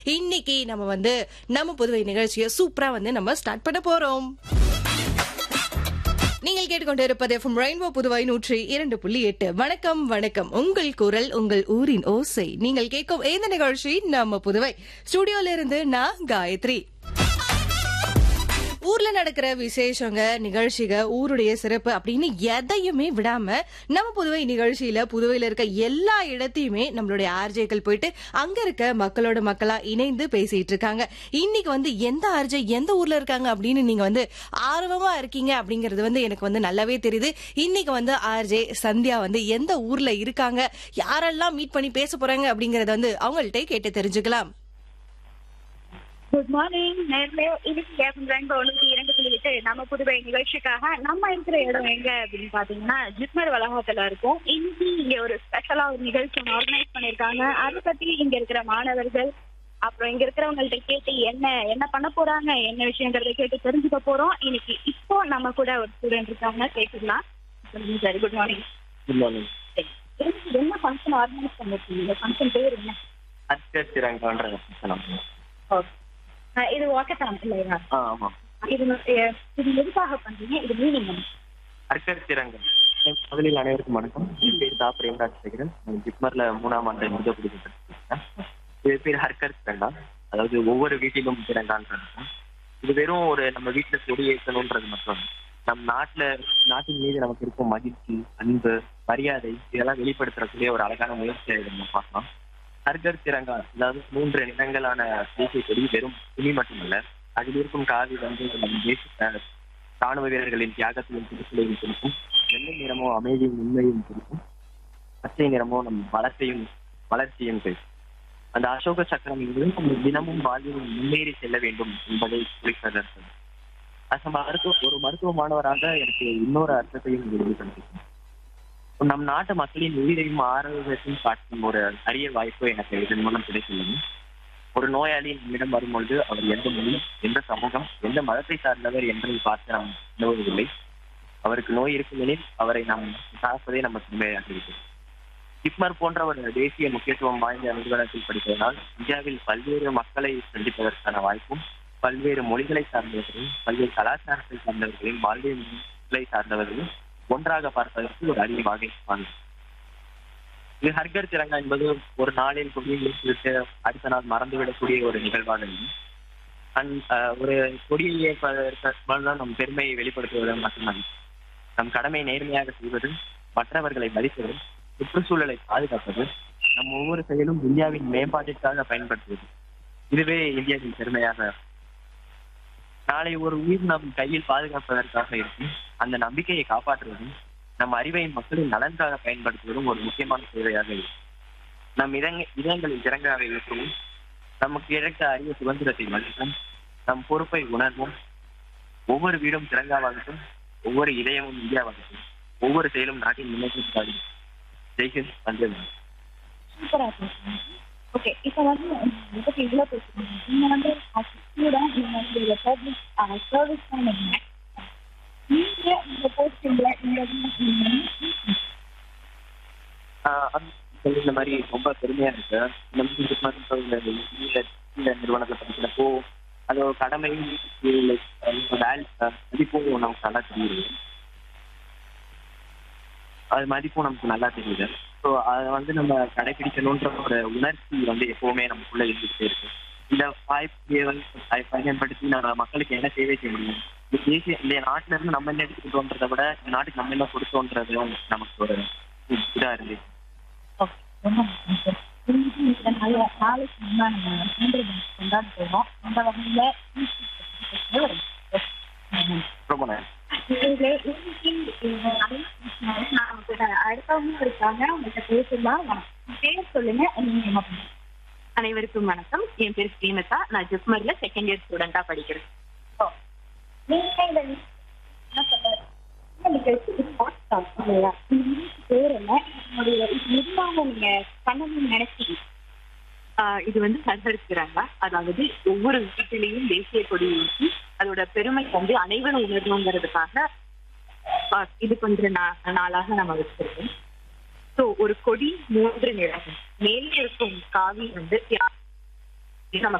இன்னைக்கு நம்ம வந்து நம்ம புதுவை நிகழ்ச்சியை சூப்பரா வந்து நம்ம ஸ்டார்ட் பண்ண போறோம் நீங்கள் கேட்டுக்கொண்டு இருப்பது எஃப்எம் ரெயின்போ புதுவை நூற்றி இரண்டு புள்ளி எட்டு வணக்கம் வணக்கம் உங்கள் குரல் உங்கள் ஊரின் ஓசை நீங்கள் கேட்கும் இந்த நிகழ்ச்சி நம்ம புதுவை ஸ்டுடியோல இருந்து நான் காயத்ரி ஊர்ல நடக்கிற விசேஷங்க நிகழ்ச்சிக ஊருடைய சிறப்பு அப்படின்னு எதையுமே விடாம நம்ம புதுவை நிகழ்ச்சியில புதுவையில இருக்க எல்லா இடத்தையுமே நம்மளுடைய ஆர்ஜேக்கள் போயிட்டு அங்க இருக்க மக்களோட மக்களா இணைந்து பேசிட்டு இருக்காங்க இன்னைக்கு வந்து எந்த ஆர்ஜே எந்த ஊர்ல இருக்காங்க அப்படின்னு நீங்க வந்து ஆர்வமா இருக்கீங்க அப்படிங்கறது வந்து எனக்கு வந்து நல்லாவே தெரியுது இன்னைக்கு வந்து ஆர்ஜே சந்தியா வந்து எந்த ஊர்ல இருக்காங்க யாரெல்லாம் மீட் பண்ணி பேச போறாங்க அப்படிங்கறத வந்து அவங்கள்ட்ட கேட்டு தெரிஞ்சுக்கலாம் குட் மார்னிங் நேர்ல இன்னைக்கு கேப்டன் ரெண்டு ஒழுங்கு இரண்டு புள்ளி எட்டு நம்ம புதுவை நிகழ்ச்சிக்காக நம்ம இருக்கிற இடம் எங்க அப்படின்னு பாத்தீங்கன்னா ஜிப்மர் வளாகத்துல இருக்கும் இன்னைக்கு இங்க ஒரு ஸ்பெஷலா ஒரு நிகழ்ச்சி ஒன்று ஆர்கனைஸ் பண்ணிருக்காங்க அதை பத்தி இங்க இருக்கிற மாணவர்கள் அப்புறம் இங்க இருக்கிறவங்கள்ட்ட கேட்டு என்ன என்ன பண்ண போறாங்க என்ன விஷயங்கிறத கேட்டு தெரிஞ்சுக்க போறோம் இன்னைக்கு இப்போ நம்ம கூட ஒரு ஸ்டூடெண்ட் இருக்காங்க கேட்டுக்கலாம் sir good morning good morning என்ன ஃபங்க்ஷன் ஆர்கனைஸ் பண்ணிருக்கீங்க இந்த ஃபங்க்ஷன் பேர் என்ன அர்ச்சர் திரங்கன்ற ஃபங்க்ஷன் ஓகே இது வாக்கத்தான் இல்லையா ஆ ஆமாம் இது அஹ், இது எதுக்காக பண்றீங்க இது மீனிங் என்ன அர்ச்சர் திரங்கம் முதலில் அனைவருக்கும் வணக்கம் என் பேர் தா பிரேம்ராஜ் சேகரன் நான் ஜிப்மர்ல மூணாம் ஆண்டு முத படிக்கிறேன் இது பேர் ஹர்கர் திரங்கா அதாவது ஒவ்வொரு வீட்டிலும் திரங்கான்றது இது வெறும் ஒரு நம்ம வீட்டுல கொடி ஏற்றணுன்றது மட்டும் இல்ல. நம் நாட்டுல நாட்டின் மீது நமக்கு இருக்கும் மகிழ்ச்சி அன்பு மரியாதை இதெல்லாம் வெளிப்படுத்துறக்கூடிய ஒரு அழகான முயற்சியை இதை நம்ம பார்க்கலாம் ஹர்கர் திரங்கா அதாவது மூன்று நிறங்களான தேசிய கொடி வெறும் துணி மட்டுமல்ல அதில் இருக்கும் காவி வந்து நம் தேச ராணுவ வீரர்களின் தியாகத்தையும் திருப்பலையும் குறிக்கும் வெள்ளை நிறமோ அமைதியும் உண்மையும் குறிக்கும் பச்சை நிறமோ நம் வளத்தையும் வளர்ச்சியும் குறிக்கும் அந்த அசோக சக்கரம் என்பது நம்ம தினமும் வாழ்வில் முன்னேறி செல்ல வேண்டும் என்பதை குறிப்பதற்கு அது மருத்துவ ஒரு மருத்துவ மாணவராக எனக்கு இன்னொரு அர்த்தத்தையும் இது வெளிப்படுத்தும் நம் நாட்டு மக்களின் உயிரையும் ஆரோக்கியத்தையும் காட்டும் ஒரு அரிய வாய்ப்பு எனக்கு இதன் மூலம் கிடைத்துள்ளது ஒரு நோயாளி நம்மிடம் வரும்பொழுது அவர் எந்த மொழி எந்த சமூகம் எந்த மதத்தை சார்ந்தவர் என்பதை பார்த்து நாம் உணவுவதில்லை அவருக்கு நோய் இருக்குமெனில் அவரை நாம் பார்ப்பதே நமக்கு உண்மையாக இருக்கிறது ஜிப்மர் போன்ற ஒரு தேசிய முக்கியத்துவம் வாய்ந்த நிறுவனத்தில் படிப்பதனால் இந்தியாவில் பல்வேறு மக்களை சந்திப்பதற்கான வாய்ப்பும் பல்வேறு மொழிகளை சார்ந்தவர்களையும் பல்வேறு கலாச்சாரத்தை சார்ந்தவர்களையும் வாழ்வியலை சார்ந்தவர்களையும் ஒன்றாக பார்ப்பதற்கு ஒரு அரிய வகை வாங்கும் இது ஹர்கர் திரங்கா என்பது ஒரு நாளில் கொடியை ஏற்றிவிட்டு அடுத்த நாள் மறந்துவிடக்கூடிய ஒரு நிகழ்வாக இல்லை அண்ட் ஒரு கொடியை ஏற்பதற்கு மூலம் நம் பெருமையை வெளிப்படுத்துவது மட்டுமல்ல நம் கடமை நேர்மையாக செய்வது மற்றவர்களை மதிப்பது சுற்றுச்சூழலை பாதுகாப்பது நம் ஒவ்வொரு செயலும் இந்தியாவின் மேம்பாட்டிற்காக பயன்படுத்துவது இதுவே இந்தியாவின் பெருமையாக நாளை ஒரு உயிர் நம் கையில் பாதுகாப்பதற்காக இருக்கும் அந்த நம்பிக்கையை காப்பாற்றுவதும் நம் அறிவை மக்களின் நலனுக்காக பயன்படுத்துவதும் ஒரு முக்கியமான சேவையாக இருக்கும் நம் இதங்க இதயங்களில் திறங்காக இருக்கவும் நமக்கு கிடைத்த அரிய சுதந்திரத்தை மதிப்போம் நம் பொறுப்பை உணர்வோம் ஒவ்வொரு வீடும் திறங்காவாகட்டும் ஒவ்வொரு இதயமும் இந்தியாவாகட்டும் ஒவ்வொரு செயலும் நாட்டின் முன்னேற்றத்துக்காக ஜெய்ஹிந்த் வந்தது சூப்பரா பேசுறீங்க ஓகே இப்போ வந்து இதை பத்தி இவ்வளோ பேசுறீங்க நீங்க வந்து ஸ்டூடெண்ட் நீங்க வந்து இதை பப்ளிக் சர்வீஸ் பண்ணுங்க நீங்க இந்த போஸ்டிங்ல இந்த இந்த மாதிரி ரொம்ப பெருமையா இருக்கு இந்த மாதிரி இந்த மாதிரி இந்த இந்த- இந்த நிறுவனத்துல படிக்கிறப்போ அதோட கடமையும் like, அஹ் வேல் அஹ் மதிப்பும் நமக்கு நல்லா தெரியுது அது மதிப்பும் நமக்கு நல்லா தெரியுது ஸோ அதை வந்து நம்ம கடைபிடிக்கணுன்ற ஒரு உணர்ச்சி வந்து எப்பவுமே நமக்குள்ள இருந்துகிட்டே இருக்கு இந்த வாய்ப்பை வந்து அதை பயன்படுத்தி நம்ம மக்களுக்கு என்ன சேவை செய்ய முடியும் இந்த தேசிய இந்த நாட்டுல இருந்து நம்ம என்ன எடுத்துக்கிட்டோன்றதை விட இந்த நாட்டுக்கு நம்ம என்ன கொடுத்தோன்றதும் நமக்கு ஒரு இதா இருந்துச்சு ஓகே ரொம்ப நன்றி சார் இன்னைக்கு இந்த நல்ல நாளைக்கு முன்னாடி நம்ம சுதந்திர தினம் கொண்டாட போறோம் அந்த வகையில ஒரு ரொம்ப நன்றி இதுல இன்னைக்கு இந்த நிறைய விஷயம் நாம கூட அடுத்தவங்க இருக்காங்க உங்கள்கிட்ட பேசலாம் வணக்கம். பேர் சொல்லுங்க நீங்க என்ன பண்ணுங்க அனைவருக்கும் வணக்கம் என் பேர் ஸ்ரீமதா நான் ஜிப்மர்ல செகண்ட் இயர் ஸ்டூடெண்டா படிக்கிறேன் நீங்க இந்த என்ன சொல்றது இந்த நிகழ்ச்சி இது பாட்காஸ்ட் இல்லையா இந்த நிகழ்ச்சி பேர் என்ன உங்களுடைய இது எதுவாக நீங்க பண்ணணும்னு நினைச்சீங்க ஆஹ் இது வந்து சர்வரிக்கிறாங்க அதாவது ஒவ்வொரு வீட்டிலையும் தேசிய கொடி ஊற்றி அதோட பெருமை வந்து அனைவரும் உணரணுங்கிறதுக்காக ஆஹ் இது கொஞ்ச நா- நாளாக நம்ம வச்சிருக்கோம் ஸோ ஒரு கொடி மூன்று நிறங்கள் மேலே இருக்கும் காவி வந்து தியா- நம்ம